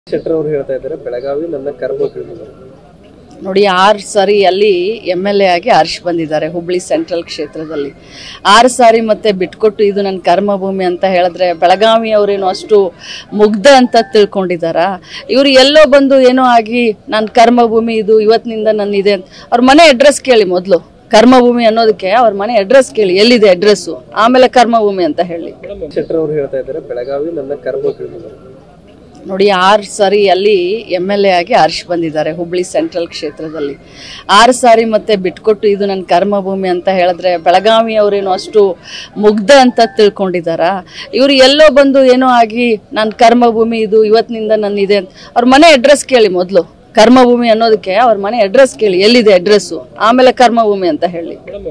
ಶೆಟ್ಟರ್ ಅವರು ಹೇಳ್ತಾ ಇದ್ದಾರೆ ಬೆಳಗಾವಿ ನನ್ನ ಕರ್ಮಭೂಮಿ ನೋಡಿ ಆರು ಸಾರಿ ಅಲ್ಲಿ ಎಮ್ ಎಲ್ ಎ ಆಗಿ ಹರ್ಷ್ ಬಂದಿದ್ದಾರೆ ಹುಬ್ಳಿ ಸೆಂಟ್ರಲ್ ಕ್ಷೇತ್ರದಲ್ಲಿ ಆರು ಸಾರಿ ಮತ್ತೆ ಬಿಟ್ಕೊಟ್ಟು ಇದು ನನ್ನ ಕರ್ಮಭೂಮಿ ಅಂತ ಹೇಳಿದ್ರೆ ಬೆಳಗಾವಿ ಅವರೇನು ಅಷ್ಟು ಮುಗ್ಧ ಅಂತ ತಿಳ್ಕೊಂಡಿದ್ದಾರಾ ಇವರು ಎಲ್ಲೋ ಬಂದು ಏನೋ ಆಗಿ ನನ್ನ ಕರ್ಮಭೂಮಿ ಇದು ಇವತ್ತಿನಿಂದ ನನ್ನ ಇದೆ ಅಂತ ಅವ್ರ ಮನೆ ಅಡ್ರೆಸ್ ಕೇಳಿ ಮೊದಲು ಕರ್ಮಭೂಮಿ ಅನ್ನೋದಕ್ಕೆ ಅವ್ರ ಮನೆ ಅಡ್ರೆಸ್ ಕೇಳಿ ಎಲ್ಲಿದೆ ಅಡ್ರೆಸ್ಸು ಆಮೇಲೆ ಕರ್ಮಭೂಮಿ ಅಂತ ಹೇಳಿ ಶೆಟ್ಟರ್ ಅವರು ಹೇಳ್ತಾ ಇದ್ದಾರೆ ಬೆಳಗಾವಿ ನನ್ನ ಕರ್ಮಭೂಮಿ ನೋಡಿ ಆರು ಸಾರಿ ಅಲ್ಲಿ ಎಮ್ ಎಲ್ ಎ ಆಗಿ ಹರ್ಷ್ ಬಂದಿದ್ದಾರೆ ಹುಬ್ಳಿ ಸೆಂಟ್ರಲ್ ಕ್ಷೇತ್ರದಲ್ಲಿ ಆರು ಸಾರಿ ಮತ್ತೆ ಬಿಟ್ಕೊಟ್ಟು ಇದು ನನ್ನ ಕರ್ಮಭೂಮಿ ಅಂತ ಹೇಳಿದ್ರೆ ಬೆಳಗಾವಿ ಅವರೇನು ಅಷ್ಟು ಮುಗ್ಧ ಅಂತ ತಿಳ್ಕೊಂಡಿದ್ದಾರಾ ಇವರು ಎಲ್ಲೋ ಬಂದು ಏನೋ ಆಗಿ ನನ್ನ ಕರ್ಮಭೂಮಿ ಇದು ಇವತ್ತಿನಿಂದ ನನ್ನ ಇದೆ ಅಂತ ಅವ್ರ ಮನೆ ಅಡ್ರೆಸ್ ಕೇಳಿ ಮೊದಲು ಕರ್ಮಭೂಮಿ ಅನ್ನೋದಕ್ಕೆ ಅವ್ರ ಮನೆ ಅಡ್ರೆಸ್ ಕೇಳಿ ಎಲ್ಲಿದೆ ಅಡ್ರೆಸ್ಸು ಆಮೇಲೆ ಕರ್ಮಭೂಮಿ ಅಂತ ಹೇಳಿ